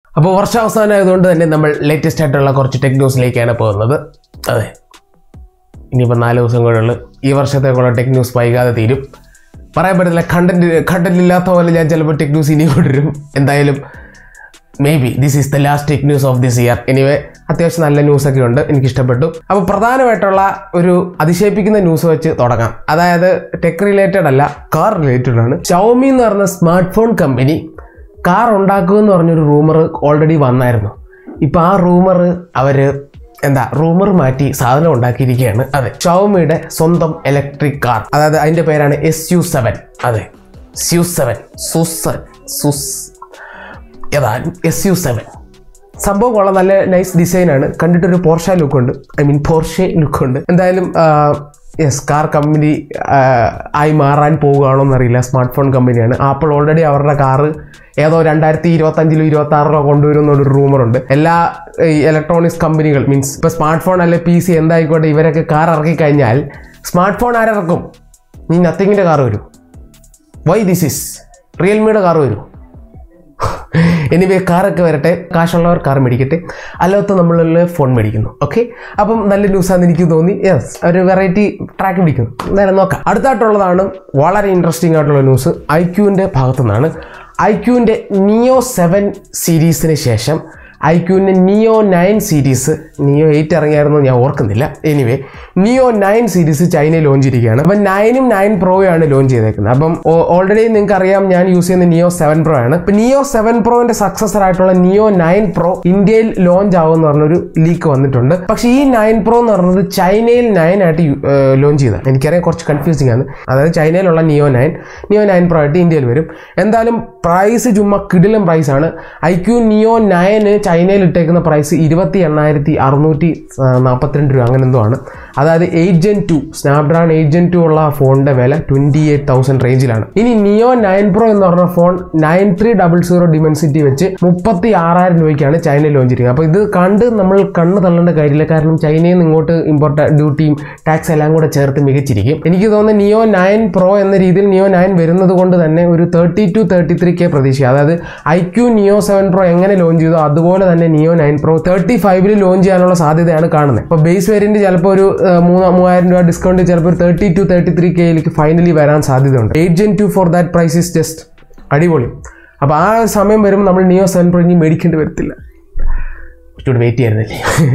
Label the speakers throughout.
Speaker 1: അപ്പോൾ വർഷാവസാനം ആയതുകൊണ്ട് തന്നെ നമ്മൾ ലേറ്റസ്റ്റ് ആയിട്ടുള്ള കുറച്ച് ടെക് ന്യൂസിലേക്കാണ് പോകുന്നത് അതെ ഇനിയിപ്പോൾ നാല് ദിവസം കൂടെ ഈ വർഷത്തേക്കുള്ള ടെക് ന്യൂസ് വൈകാതെ തീരും പറയാൻ പറ്റില്ല കണ്ടന്റ് കണ്ടന്റ് ഇല്ലാത്ത പോലെ ഞാൻ ചിലപ്പോൾ ടെക് ന്യൂസ് ഇനി കൊണ്ടുവരും എന്തായാലും maybe this is the last tech news of this year anyway അത്യാവശ്യം നല്ല ന്യൂസൊക്കെ ഉണ്ട് എനിക്ക് ഇഷ്ടപ്പെട്ടു അപ്പോൾ പ്രധാനമായിട്ടുള്ള ഒരു അതിശയിപ്പിക്കുന്ന ന്യൂസ് വെച്ച് തുടങ്ങാം അതായത് ടെക് റിലേറ്റഡ് അല്ല കാർ റിലേറ്റഡ് ആണ് ഷവമി എന്ന് പറഞ്ഞ സ്മാർട്ട് ഫോൺ കമ്പനി കാർ ഉണ്ടാക്കുമെന്ന് പറഞ്ഞൊരു റൂമർ ഓൾറെഡി വന്നായിരുന്നു ഇപ്പം ആ റൂമർ അവർ എന്താ റൂമർ മാറ്റി സാധനം ഉണ്ടാക്കിയിരിക്കുകയാണ് അതെ ഷവമിയുടെ സ്വന്തം ഇലക്ട്രിക് കാർ അതായത് അതിൻ്റെ പേരാണ് എസ് യു സെവൻ അതെ സ്യു സെവൻ സുസ് സുസ് ഏതാ എസ് യു സെവൻ സംഭവം കൊള്ളാം നല്ല നൈസ് ഡിസൈനാണ് കണ്ടിട്ടൊരു പോർഷ ലുക്കുണ്ട് ഐ മീൻ പോർഷെ ലുക്കുണ്ട് എന്തായാലും യെസ് കാർ കമ്പനി ആയി മാറാൻ പോവുകയാണോ എന്നറിയില്ല സ്മാർട്ട് ഫോൺ കമ്പനിയാണ് ആപ്പിൾ ഓൾറെഡി അവരുടെ കാറ് ഏതോ രണ്ടായിരത്തി ഇരുപത്തഞ്ചിലോ ഇരുപത്തി ആറിലോ കൊണ്ടുവരും എന്നൊരു റൂമറുണ്ട് എല്ലാ ഇലക്ട്രോണിക്സ് കമ്പനികൾ മീൻസ് ഇപ്പോൾ സ്മാർട്ട് ഫോൺ അല്ലെ പി സി എന്തായിക്കോട്ടെ ഇവരൊക്കെ കാർ ഇറക്കി കഴിഞ്ഞാൽ സ്മാർട്ട് ഫോൺ ആരിറക്കും നീ നത്തിങ്ങിൻ്റെ കാർ വരും വൈ ദിസ് ഇസ് റിയൽമിയുടെ കാർ വരും എനിവേ കാറൊക്കെ വരട്ടെ കാശുള്ളവർ കാർ മേടിക്കട്ടെ അല്ലാത്ത നമ്മളിൽ ഫോൺ മേടിക്കുന്നു ഓക്കെ അപ്പം നല്ല ന്യൂസാന്ന് എനിക്ക് തോന്നി യെസ് ഒരു വെറൈറ്റി ട്രാക്ക് പിടിക്കുന്നു എന്തായാലും നോക്കാം അടുത്തായിട്ടുള്ളതാണ് വളരെ ഇൻട്രസ്റ്റിംഗ് ആയിട്ടുള്ള ന്യൂസ് ഐ ക്യൂവിൻ്റെ ഭാഗത്തു നിന്നാണ് ഐ ക്യൂവിൻ്റെ നിയോ സെവൻ സീരീസിന് ശേഷം ഐ ക്യൂവിൻ്റെ Neo nine series Neo eight ഇറങ്ങിയായിരുന്നു ഞാൻ ഓർക്കുന്നില്ല എനിവേ നിയോ നയൻ സീരീസ് ചൈനയിൽ ലോഞ്ച് ചെയ്തിരിക്കുകയാണ് അപ്പം നയനും നയൻ പ്രോയാണ് ലോഞ്ച് ചെയ്തേക്കുന്നത് അപ്പം ഓൾറെഡി നിങ്ങൾക്ക് അറിയാം ഞാൻ യൂസ് ചെയ്യുന്ന നിയോ സെവൻ പ്രോ ആണ് ഇപ്പം നിയോ സെവൻ പ്രോന്റെ സക്സസർ ആയിട്ടുള്ള നിയോ നയൻ പ്രോ ഇന്ത്യയിൽ ലോഞ്ച് ആവുമെന്ന് പറഞ്ഞൊരു ലീക്ക് വന്നിട്ടുണ്ട് പക്ഷേ ഈ നയൻ പ്രോ എന്ന് പറയുന്നത് ചൈനയിൽ നയൻ ആയിട്ട് ലോഞ്ച് ചെയ്തതാണ് എനിക്കറിയാം കുറച്ച് കൺഫ്യൂസിംഗ് ആണ് അതായത് ചൈനയിലുള്ള Neo nine Neo nine pro ആയിട്ട് ഇന്ത്യയിൽ വരും എന്തായാലും പ്രൈസ് ചുമ്മാ കിടിലം പ്രൈസ് ആണ് ഐ ക്യു നിയോ നയന് ചൈനയിൽ ഇട്ടേക്കുന്ന പ്രൈസ് ഇരുപത്തി എണ്ണായിരത്തി അറുന്നൂറ്റി നാൽപ്പത്തിരണ്ട് രൂപ അങ്ങനെ എന്തോ ആണ് അതായത് eight Gen two Snapdragon eight Gen two ഉള്ള ആ ഫോണിന്റെ വില ട്വന്റി എയ്റ്റ് തൗസൻഡ് റേഞ്ചിലാണ് ഇനി നിയോ നയൻ പ്രോ എന്ന് പറഞ്ഞ phone nine three double zero Dimensity വെച്ച് മുപ്പത്തി ആറായിരം രൂപയ്ക്കാണ് ചൈനയിൽ ലോഞ്ച് ചെയ്യുന്നത് അപ്പോൾ ഇത് കണ്ട് നമ്മൾ കണ്ണ് തള്ളേണ്ട കാര്യമില്ല കാരണം ചൈനയിൽ നിന്ന് ഇങ്ങോട്ട് ഇമ്പോർട്ട് ഡ്യൂട്ടിയും ടാക്സ് എല്ലാം കൂടെ ചേർത്ത് മികച്ചിരിക്കും എനിക്ക് തോന്നുന്നത് നിയോ നയൻ പ്രോ എന്ന രീതിയിൽ നിയോ നയൻ വരുന്നത് കൊണ്ട് തന്നെ ഒരു thirty two thirty three K പ്രതീക്ഷ അതായത് I Q Neo seven pro എങ്ങനെ ലോഞ്ച് ചെയ്തോ അതുപോലെ തന്നെ നിയോ നയൻ പ്രോ തേർട്ടി ഫൈവില് ലോഞ്ച് ചെയ്യാനുള്ള സാധ്യതയാണ് കാണുന്നത് അപ്പോൾ ബേസ് വേരിയന്റ് ചിലപ്പോൾ ഒരു ഏഹ്, മൂന്ന് മൂവായിരം രൂപ ഡിസ്കൗണ്ട് ചിലപ്പോൾ ഒരു തേർട്ടി ടു തേർട്ടി ത്രീ കെയിലേക്ക് ഫൈനലി വരാൻ സാധ്യതയുണ്ട് eight Gen two for that price is just അടിപൊളി അപ്പോൾ ആ സമയം വരുമ്പോൾ നമ്മൾ നിയോ സെവൻ പ്രോ ഇനി മേടിക്കേണ്ടി വരത്തില്ല കുറച്ചുകൂടി വെയിറ്റ് ചെയ്യായിരുന്നില്ലേ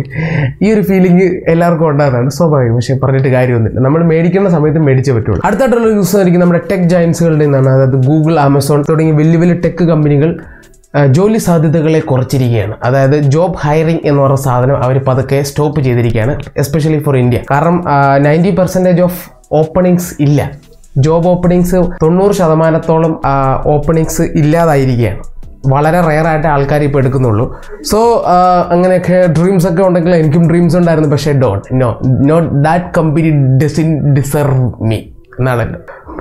Speaker 1: ഈ ഒരു ഫീലിംഗ് എല്ലാവർക്കും ഉണ്ടാകുന്നതാണ് സ്വാഭാവികം പക്ഷേ പറഞ്ഞിട്ട് കാര്യമൊന്നുമില്ല നമ്മൾ മേടിക്കുന്ന സമയത്ത് മേടിച്ചേ പറ്റുള്ളൂ അടുത്തായിട്ടുള്ള ന്യൂസ് ആയിരിക്കും നമ്മുടെ ടെക് ജയൻസുകളുടെ നിന്നാണ് അതായത് ഗൂഗിൾ ആമസോൺ തുടങ്ങിയ വലിയ വലിയ ടെക് കമ്പനികൾ ആ, ജോലി സാധ്യതകളെ കുറച്ചിരിക്കുകയാണ് അതായത് ജോബ് ഹയറിംഗ് എന്ന് പറഞ്ഞ സാധനം അവർ പതുക്കെ സ്റ്റോപ്പ് ചെയ്തിരിക്കുകയാണ് എസ്പെഷ്യലി ഫോർ ഇന്ത്യ കാരണം നയൻറ്റി പെർസെൻറ്റേജ് ഓഫ് ഓപ്പണിങ്സ് ഇല്ല ജോബ് ഓപ്പണിങ്സ് തൊണ്ണൂറ് ശതമാനത്തോളം ഓപ്പണിങ്സ് ഇല്ലാതായിരിക്കുകയാണ് വളരെ റെയർ ആയിട്ട് ആൾക്കാർ ഇപ്പോൾ എടുക്കുന്നുള്ളൂ സോ അങ്ങനെയൊക്കെ ഡ്രീംസ് ഒക്കെ ഉണ്ടെങ്കിൽ എനിക്കും ഡ്രീംസ് ഉണ്ടായിരുന്നു പക്ഷേ don't know not that company doesn't deserve me എന്നാണ് എൻ്റെ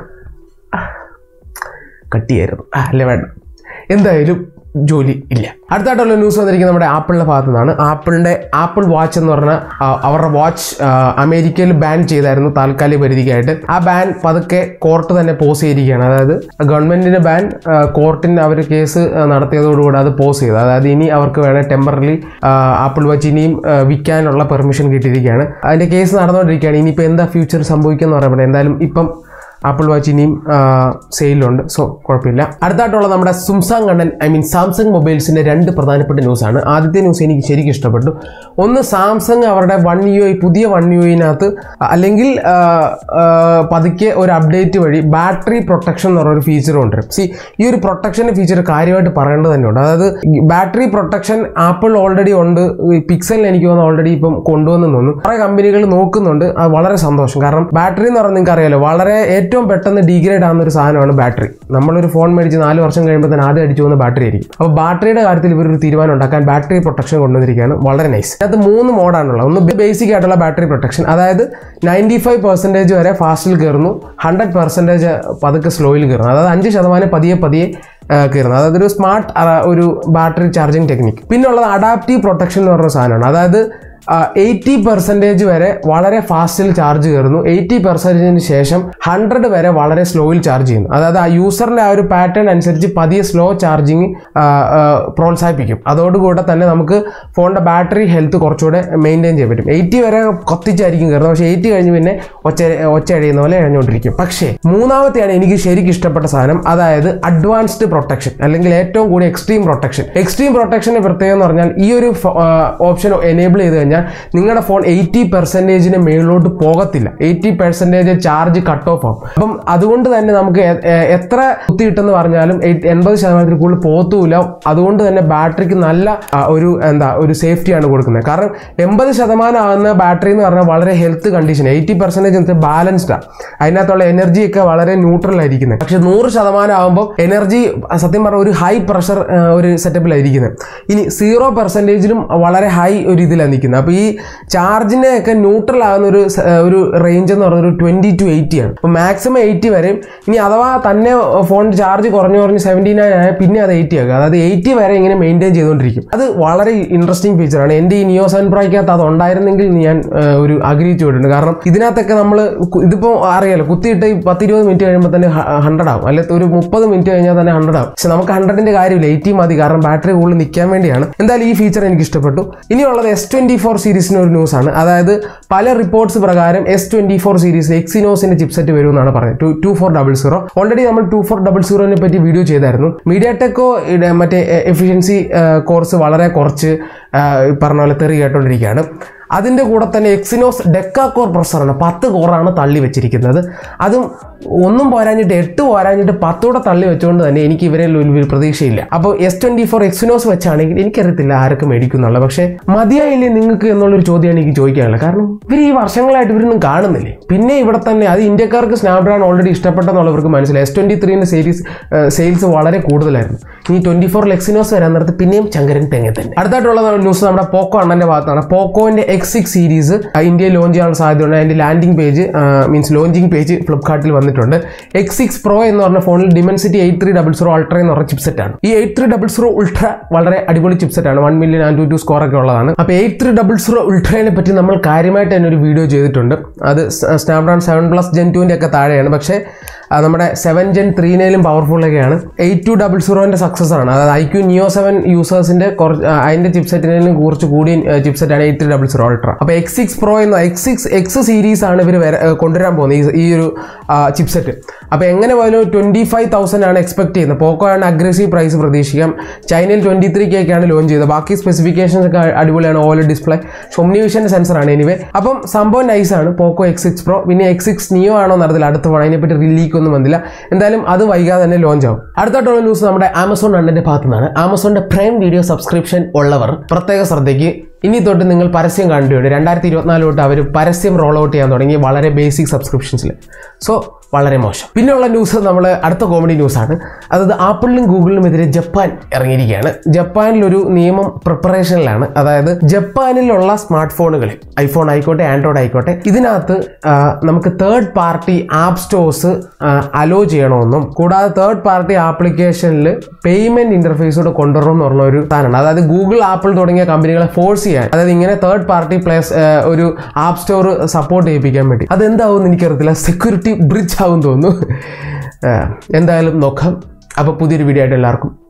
Speaker 1: കട്ടിയായിരുന്നു ആ അല്ലേ വേണ്ട എന്തായാലും ജോലി ഇല്ല അടുത്തായിട്ടുള്ള ന്യൂസ് വന്നിരിക്കുന്നത് നമ്മുടെ ആപ്പിളിൻ്റെ ഭാഗത്തു നിന്നാണ് ആപ്പിളിൻ്റെ ആപ്പിൾ വാച്ച് എന്ന് പറഞ്ഞ ആ, അവരുടെ വാച്ച് ആ, അമേരിക്കയിൽ ബാൻ ചെയ്തായിരുന്നു താൽക്കാലിക പരിധിക്കായിട്ട് ആ ബാൻ പതുക്കെ കോർട്ട് തന്നെ പോസ് ചെയ്തിരിക്കുകയാണ് അതായത് ഗവൺമെന്റിന്റെ ബാൻ കോർട്ടിന് അവർ കേസ് നടത്തിയതോടുകൂടി അത് പോസ് ചെയ്തു അതായത് ഇനി അവർക്ക് വേണേൽ ടെമ്പററി ആപ്പിൾ വാച്ച് ഇനിയും ആ, വിൽക്കാനുള്ള പെർമിഷൻ കിട്ടിയിരിക്കുകയാണ് അതിന്റെ കേസ് നടന്നുകൊണ്ടിരിക്കുകയാണ് ഇനിയിപ്പോൾ എന്താ ഫ്യൂച്ചർ സംഭവിക്കുമെന്ന് പറയാൻ പറ്റില്ല എന്തായാലും ഇപ്പം ആപ്പിൾ വാച്ച് ഇനിയും സെയിലുണ്ട് സോ കുഴപ്പമില്ല അടുത്തായിട്ടുള്ള നമ്മുടെ സുംസാങ് കണ്ണൻ ഐ മീൻ സാംസങ് മൊബൈൽസിന്റെ രണ്ട് പ്രധാനപ്പെട്ട ന്യൂസാണ് ആദ്യത്തെ ന്യൂസ് എനിക്ക് ശരിക്കും ഇഷ്ടപ്പെട്ടു ഒന്ന് സാംസങ് അവരുടെ വൺ യു ഐ പുതിയ വൺ യു ഐനകത്ത് അല്ലെങ്കിൽ ആ, ആ, പതുക്കെ ഒരു അപ്ഡേറ്റ് വഴി ബാറ്ററി പ്രൊട്ടക്ഷൻ എന്ന് പറഞ്ഞൊരു ഫീച്ചർ കൊണ്ടുവരും സി ഈ ഒരു പ്രൊട്ടക്ഷൻ ഫീച്ചർ കാര്യമായിട്ട് പറയേണ്ടത് തന്നെയുണ്ട് അതായത് ബാറ്ററി പ്രൊട്ടക്ഷൻ ആപ്പിൾ ഓൾറെഡി ഉണ്ട് ഈ പിക്സലിന് എനിക്ക് തോന്നുന്നു ഓൾറെഡി ഇപ്പം കൊണ്ടുവന്നു തോന്നുന്നു കുറേ കമ്പനികൾ നോക്കുന്നുണ്ട് അത് വളരെ സന്തോഷം കാരണം ബാറ്ററി എന്ന് പറഞ്ഞാൽ നിങ്ങൾക്ക് അറിയാലോ വളരെ ഏറ്റവും പെട്ടെന്ന് ഡീഗ്രേഡ് ആവുന്ന ഒരു സാധനമാണ് ബാറ്ററി നമ്മളൊരു ഫോൺ മേടിച്ച് നാല് വർഷം കഴിയുമ്പോൾ തന്നെ ആദ്യം അടിച്ചു പോകുന്ന ബാറ്ററി ആയിരിക്കും അപ്പോൾ ബാറ്ററിയുടെ കാര്യത്തിൽ ഇവരൊരു തീരുമാനം ഉണ്ടാക്കാൻ ബാറ്ററി പ്രൊട്ടക്ഷൻ കൊണ്ടുവന്നിരിക്കുകയാണ് വളരെ നൈസ് അതിനകത്ത് മൂന്ന് മോഡാണുള്ളത് ഒന്ന് ബേസിക് ആയിട്ടുള്ള ബാറ്ററി പ്രൊട്ടക്ഷൻ അതായത് നയൻറ്റി ഫൈവ് പെർസെൻറ്റേജ് വരെ ഫാസ്റ്റിൽ കയറുന്നു ഹൺഡ്രഡ് പെർസെൻറ്റേജ് പതുക്കെ സ്ലോയിൽ കയറുന്നു അതായത് അഞ്ച് ശതമാനം പതിയെ പതിയെ ആ, കയറുന്നത് അതായത് ഒരു സ്മാർട്ട് ഒരു ബാറ്ററി ചാർജിങ് ടെക്നിക്ക് പിന്നെ ഉള്ളത് അഡാപ്റ്റീവ് പ്രൊട്ടക്ഷൻ എന്ന് പറഞ്ഞ സാധനമാണ് അതായത് എയ്റ്റി പെർസെൻറ്റേജ് വരെ വളരെ ഫാസ്റ്റിൽ ചാർജ് കയറുന്നു എയ്റ്റി പെർസെൻറ്റേജിന് ശേഷം ഹൺഡ്രഡ് വരെ വളരെ സ്ലോയിൽ ചാർജ് ചെയ്യുന്നു അതായത് ആ യൂസറിൻ്റെ ആ ഒരു പാറ്റേൺ അനുസരിച്ച് പതിയെ സ്ലോ ചാർജിങ് പ്രോത്സാഹിപ്പിക്കും അതോടുകൂടെ തന്നെ നമുക്ക് ഫോണിൻ്റെ ബാറ്ററി ഹെൽത്ത് കുറച്ചുകൂടെ മെയിൻറ്റെയിൻ ചെയ്യാൻ പറ്റും എയ്റ്റി വരെ കത്തിച്ചായിരിക്കും കയറുന്നത് പക്ഷേ എയ്റ്റി കഴിഞ്ഞ് പിന്നെ ഒച്ച ഒച്ച എഴയുന്ന പോലെ എഴഞ്ഞുകൊണ്ടിരിക്കും പക്ഷേ മൂന്നാമത്തെയാണ് എനിക്ക് ശരിക്കും ഇഷ്ടപ്പെട്ട സാധനം അതായത് അഡ്വാൻസ്ഡ് പ്രൊട്ടക്ഷൻ അല്ലെങ്കിൽ ഏറ്റവും കൂടി എക്സ്ട്രീം പ്രൊട്ടക്ഷൻ എക്സ്ട്രീം പ്രൊട്ടക്ഷൻ്റെ പ്രത്യേകം എന്ന് പറഞ്ഞാൽ ഈ ഒരു ഓപ്ഷൻ എനേബിൾ ചെയ്ത് കഴിഞ്ഞാൽ നിങ്ങളുടെ ഫോൺ എയ്റ്റി പെർസെൻറ്റേജിന് മേളിലോട്ട് പോകത്തില്ല eighty percentage charge cut off ആവും അപ്പം അതുകൊണ്ട് തന്നെ നമുക്ക് എ- എ- എത്ര കുത്തിയിട്ടെന്ന് പറഞ്ഞാലും എയ്റ്റ്- എൺപത് ശതമാനത്തിൽ കൂടുതൽ പോകത്തുമില്ല അതുകൊണ്ട് തന്നെ ബാറ്ററിക്ക് നല്ല ആ, ഒരു എന്താ ഒരു സേഫ്റ്റിയാണ് കൊടുക്കുന്നത് കാരണം എൺപത് ശതമാനം ആകുന്ന ബാറ്ററി എന്ന് പറഞ്ഞാൽ വളരെ ഹെൽത്ത് കണ്ടീഷൻ എയ്റ്റി പെർസെൻറ്റേജ് എന്ന് ബാലൻസ്ഡാണ് അതിനകത്തുള്ള എനർജി ഒക്കെ വളരെ ന്യൂട്രൽ ആയിരിക്കുന്നത് പക്ഷെ നൂറ് ശതമാനം ആകുമ്പോൾ എനർജി സത്യം പറഞ്ഞ ഒരു ഹൈ പ്രഷർ ഒരു സെറ്റപ്പിലായിരിക്കുന്നത് ഇനി സീറോ പെർസെൻറ്റേജിലും വളരെ ഹൈ ഒരു ഇതിലാണ് നിൽക്കുന്നത് അപ്പോൾ ഈ ചാർജിനെ ഒക്കെ ന്യൂട്രൽ ആകുന്ന ഒരു സ- ഒരു റേഞ്ച് എന്ന് പറയുന്നത് ഒരു ട്വൻറ്റി ടു എയ്റ്റി ആണ് അപ്പോൾ മാക്സിമം എയ്റ്റി വരെയും ഇനി അഥവാ തന്നെ ഫോൺ ചാർജ് കുറഞ്ഞു കുറഞ്ഞ് സെവൻറ്റി നയൻ ആയാൽ പിന്നെ അത് എയ്റ്റി ആക്കുക അതായത് എയ്റ്റി വരെ ഇങ്ങനെ മെയിൻറ്റെയിൻ ചെയ്തുകൊണ്ടിരിക്കും അത് വളരെ ഇൻട്രസ്റ്റിംഗ് ഫീച്ചറാണ് എൻ്റെ ഈ നിയോ സെവൻ പ്രോയ്ക്കകത്ത് അത് ഉണ്ടായിരുന്നെങ്കിൽ ഞാൻ ആ, ഒരു ആഗ്രഹിച്ചു പോയിട്ടുണ്ട് കാരണം ഇതിനകത്തൊക്കെ നമ്മൾ ഇതിപ്പോൾ അറിയാലോ കുത്തിയിട്ട് ഈ പത്ത് ഇരുപത് മിനിറ്റ് കഴിയുമ്പോൾ തന്നെ ഹൺഡ്രഡ് ആവും അല്ലെങ്കിൽ ഒരു മുപ്പത് മിനിറ്റ് കഴിഞ്ഞാൽ തന്നെ ഹൺഡ്രഡ് ആവും പക്ഷെ നമുക്ക് ഹൺഡ്രഡിന്റെ കാര്യമില്ല എയ്റ്റി മതി കാരണം ബാറ്ററി കൂടുതൽ നിൽക്കാൻ വേണ്ടിയാണ് എന്തായാലും ഈ ഫീച്ചർ എനിക്ക് ഇഷ്ടപ്പെട്ടു ഇനിയുള്ളത് എസ് ട്വന്റി ഫോർ സീരീസിന് ഒരു ന്യൂസ് ആണ് അതായത് പല റിപ്പോർട്ട്സ് പ്രകാരം എസ് ട്വന്റി ഫോർ സീരീസ് എക്സിനോസിന്റെ ചിപ്സെറ്റ് വരുമെന്നാണ് പറയുന്നത് two two four double zero already നമ്മൾ ടു ഫോർ ഡബിൾ സീറോനെ പറ്റി വീഡിയോ ചെയ്തായിരുന്നു മീഡിയ ടെക്കോ മറ്റേ എഫിഷ്യൻസി കോഴ്സ് വളരെ കുറച്ച് ആ, ഈ പറഞ്ഞ പോലെ തെറി കേട്ടോണ്ടിരിക്കുകയാണ് അതിൻ്റെ കൂടെ തന്നെ എക്സിനോസ് ഡെക്ക കോർ പ്രൊസറാണ് പത്ത് കോറാണ് തള്ളി വെച്ചിരിക്കുന്നത് അതും ഒന്നും പോരാഞ്ഞിട്ട് എട്ട് പോരാഞ്ഞിട്ട് പത്തൂടെ തള്ളി വെച്ചുകൊണ്ട് തന്നെ എനിക്ക് ഇവരെ ഒരു പ്രതീക്ഷയില്ല അപ്പോൾ എസ് ട്വൻറ്റി ഫോർ എക്സിനോസ് വെച്ചാണെങ്കിൽ എനിക്കറിയത്തില്ല ആരൊക്കെ മേടിക്കും എന്നുള്ളത് പക്ഷേ മതിയായില്ലേ നിങ്ങൾക്ക് എന്നുള്ളൊരു ചോദ്യമാണ് എനിക്ക് ചോദിക്കാനുള്ളത് കാരണം ഇവർ ഈ വർഷങ്ങളായിട്ട് ഇവരൊന്നും കാണുന്നില്ലേ പിന്നെ ഇവിടെ തന്നെ അത് ഇന്ത്യക്കാർക്ക് സ്നാപ്ഡ്രാഗൺ ഓൾറെഡി ഇഷ്ടപ്പെട്ടെന്നുള്ളവർക്ക് മനസ്സിലായി എസ് ട്വൻറ്റി ത്രീൻ്റെ സീരീസ് സെയിൽസ് വളരെ കൂടുതലായിരുന്നു ഇനി ട്വൻറ്റി ഫോർ ലെക്സിനോസ് വരാൻ നേരത്ത് പിന്നെയും ചങ്കരൻ തെങ്ങ തന്നെ അടുത്തായിട്ടുള്ള ന്യൂസ് നമ്മുടെ പോക്കോ അണ്ണൻ്റെ ഭാഗത്താണ് പോക്കോന്റെ എക്സ് സിക്സ് സീരീസ് ഇന്ത്യയിൽ ലോഞ്ച് ചെയ്യാനുള്ള സാധ്യതയുണ്ട് അതിന്റെ landing page means launching page ഫ്ലിപ്കാർട്ടിൽ വന്നിട്ടുണ്ട് എക്സ് സിക്സ് പ്രോ എന്ന് പറഞ്ഞ ഫോണിൽ Dimensity eight three double zero ultra എന്ന് പറഞ്ഞ ചിപ്സെറ്റ് ആണ് ഈ eight three double zero ultra വളരെ അടിപൊളി ചിപ്സെറ്റ് ആണ് one million and two two score ഒക്കെ ഉള്ളതാണ് അപ്പോൾ എയ്റ്റ് ത്രീ ഡബിൾ സീറോ ഉൾട്രയെ പറ്റി നമ്മൾ കാര്യമായിട്ട് തന്നെ ഒരു വീഡിയോ ചെയ്തിട്ടുണ്ട് അത് സ്നാപ്ഡ്രാഗൺ സെവൻ പ്ലസ് ജെൻ ടുവിൻ്റെ ഒക്കെ താഴെയാണ് പക്ഷേ ആ, നമ്മുടെ സെവൻ ജെൻ ത്രീനേലും പവർഫുൾ ഒക്കെയാണ് eight two double zero success ആണ് അതായത് ഐ ക്യു നിയോ സെവൻ യൂസേഴ്സിന്റെ കുറച്ച് ആ, അതിന്റെ ചിപ്സെറ്റിനും കുറച്ച് കൂടിയ ചിപ്സെറ്റ് ആണ് eight three double zero ultra അപ്പോൾ എക്സ് സിക്സ് പ്രോ എന്ന എക്സ് സിക്സ് എക്സ് സീരീസ് ആണ് ഇവർ കൊണ്ടുവരാൻ പോകുന്നത് ഈ- ഈ ഒരു ചിപ്സെറ്റ് അപ്പോൾ എങ്ങനെ പോയാലും ട്വൻറ്റി ഫൈവ് തൗസൻഡ് ആണ് എക്സ്പെക്ട് ചെയ്യുന്നത് പോക്കോ ആണ് അഗ്രസീവ് പ്രൈസ് പ്രതീക്ഷിക്കാം ചൈനയിൽ ട്വൻറ്റി ത്രീ കേക്കാണ് ലോഞ്ച് ചെയ്തത് ബാക്കി സ്പെസിഫിക്കേഷൻസ് ഒക്കെ അടിപൊളിയാണ് ഓല ഡിസ്പ്ലേ ഒമ്നിവിഷൻ സെൻസർ ആണ് എനിവേ അപ്പം സംഭവം നൈസാണ് പോക്കോ എക്സ് സിക്സ് പ്രോ പിന്നെ എക്സ് സിക്സ് നിയോ ആണോ നടത്തില്ല അടുത്ത പോകണം അതിനെപ്പറ്റി റിലീക്ക് ഒന്നും വന്നില്ല എന്തായാലും അത് വൈകാതെ തന്നെ ലോഞ്ച് ആവും അടുത്തായിട്ടുള്ള ന്യൂസ് നമ്മുടെ ആമസോൺ അണ്ണന്റെ ഭാഗത്തു നിന്നാണ് ആമസോണിന്റെ പ്രൈം വീഡിയോ സബ്സ്ക്രിപ്ഷൻ ഉള്ളവർ പ്രത്യേക ശ്രദ്ധയ്ക്ക് ഇനി തൊട്ട് നിങ്ങൾ പരസ്യം കണ്ടുകൊണ്ട് രണ്ടായിരത്തി ഇരുപത്തിനാല് തൊട്ട് അവർ പരസ്യം റോൾ ഔട്ട് ചെയ്യാൻ തുടങ്ങി വളരെ ബേസിക് സബ്സ്ക്രിപ്ഷൻസിൽ സോ വളരെ മോശം പിന്നെയുള്ള ന്യൂസ് നമ്മൾ അടുത്ത കോമഡി ന്യൂസാണ് അതായത് ആപ്പിളിനും ഗൂഗിളിനും എതിരെ ജപ്പാൻ ഇറങ്ങിയിരിക്കുകയാണ് ജപ്പാനിലൊരു നിയമം പ്രിപ്പറേഷനിലാണ് അതായത് ജപ്പാനിലുള്ള സ്മാർട്ട് ഫോണുകളിൽ ഐഫോൺ ആയിക്കോട്ടെ ആൻഡ്രോയിഡ് ആയിക്കോട്ടെ ഇതിനകത്ത് ആ, നമുക്ക് third party app stores allow ചെയ്യണമെന്നും കൂടാതെ തേർഡ് പാർട്ടി ആപ്ലിക്കേഷനിൽ പേയ്മെന്റ് ഇന്റർഫേസോട് കൊണ്ടുവരണം എന്ന് പറഞ്ഞ ഒരു സാധനമാണ് അതായത് ഗൂഗിൾ ആപ്പിൾ തുടങ്ങിയ കമ്പനികളെ ഫോഴ്സ് ചെയ്യാൻ അതായത് ഇങ്ങനെ തേർഡ് പാർട്ടി പ്ലേസ് ഒരു ആപ്പ് സ്റ്റോർ സപ്പോർട്ട് ചെയ്യിപ്പിക്കാൻ വേണ്ടി അതെന്താവും എന്ന് എനിക്കറിയത്തില്ല സെക്യൂരിറ്റി ബ്രിഡ്ജ് ആവും തോന്നുന്നു ആ, എന്തായാലും നോക്കാം അപ്പോൾ പുതിയൊരു വീഡിയോ ആയിട്ട് എല്ലാവർക്കും